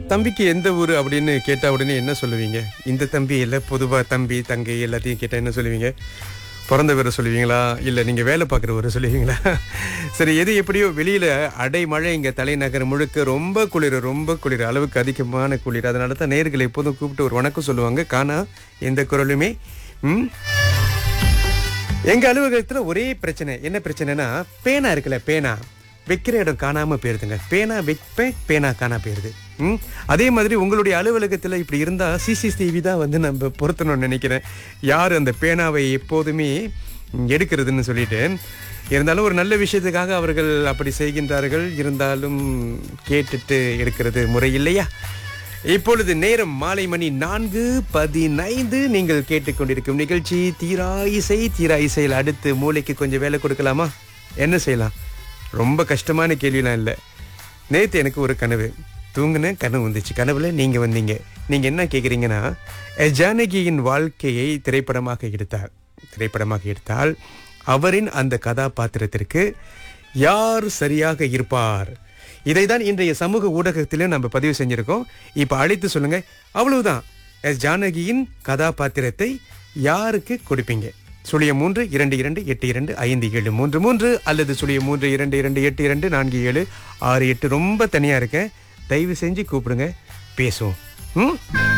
தம்பிக்கு எந்த ஊர் அப்படின்னு கேட்டா உடனே என்ன சொல்லுவீங்க இந்த தம்பி இல்லை பொதுவா தம்பி தங்கை எல்லாத்தையும் கேட்டா என்ன சொல்லுவீங்க பிறந்த பேரை சொல்லுவீங்களா இல்லை நீங்கள் வேலை பார்க்குற ஊரை சொல்லுவீங்களா சரி எது எப்படியோ வெளியில் அடைமழை இங்கே தலைநகர் முழுக்க ரொம்ப குளிர் ரொம்ப குளிர் அளவுக்கு அதிகமான குளிர் அதனால தான் நேர்களை எப்போதும் கூப்பிட்டு ஒரு வணக்கம் சொல்லுவாங்க காணா எந்த குரலுமே ம் எங்க அலுவலகத்துல ஒரே பிரச்சனை என்ன பிரச்சனைனா பேனா இருக்குல்ல பேனா வைக்கிற இடம் காணாம போயிருதுங்க பேனா வைப்பேன் பேனா காணா போயிருது ம் அதே மாதிரி உங்களுடைய அலுவலகத்துல இப்படி இருந்தா சிசிடிவி தான் வந்து நம்ம பொருத்தணும்னு நினைக்கிறேன் யார் அந்த பேனாவை எப்போதுமே எடுக்கிறதுன்னு சொல்லிட்டு இருந்தாலும் ஒரு நல்ல விஷயத்துக்காக அவர்கள் அப்படி செய்கின்றார்கள் இருந்தாலும் கேட்டுட்டு எடுக்கிறது முறை இல்லையா இப்பொழுது நேரம் மாலை மணி நான்கு பதினைந்து நீங்கள் கேட்டுக்கொண்டிருக்கும் நிகழ்ச்சி தீரா இசை தீரா இசையில் அடுத்து மூளைக்கு கொஞ்சம் வேலை கொடுக்கலாமா என்ன செய்யலாம் ரொம்ப கஷ்டமான கேள்விலாம் இல்லை நேற்று எனக்கு ஒரு கனவு தூங்கினேன் கனவு வந்துச்சு கனவுல நீங்க வந்தீங்க நீங்க என்ன கேக்குறீங்கன்னா அஹ், ஜானகியின் வாழ்க்கையை திரைப்படமாக எடுத்தார் திரைப்படமாக எடுத்தால் அவரின் அந்த கதாபாத்திரத்திற்கு யார் சரியாக இருப்பார் இதைதான் இன்றைய சமூக ஊடகத்திலும் நம்ம பதிவு செஞ்சிருக்கோம் இப்ப அழைத்து சொல்லுங்க அவ்வளவுதான் எஸ் ஜானகியின் கதாபாத்திரத்தை யாருக்கு கொடுப்பீங்க சுழிய மூன்று இரண்டு இரண்டு எட்டு இரண்டு ஐந்து ஏழு மூன்று மூன்று அல்லது சுழிய மூன்று இரண்டு இரண்டு எட்டு இரண்டு நான்கு ஏழு ஆறு எட்டு ரொம்ப தனியா இருக்கேன் தயவு செஞ்சு கூப்பிடுங்க பேசுவோம் ம்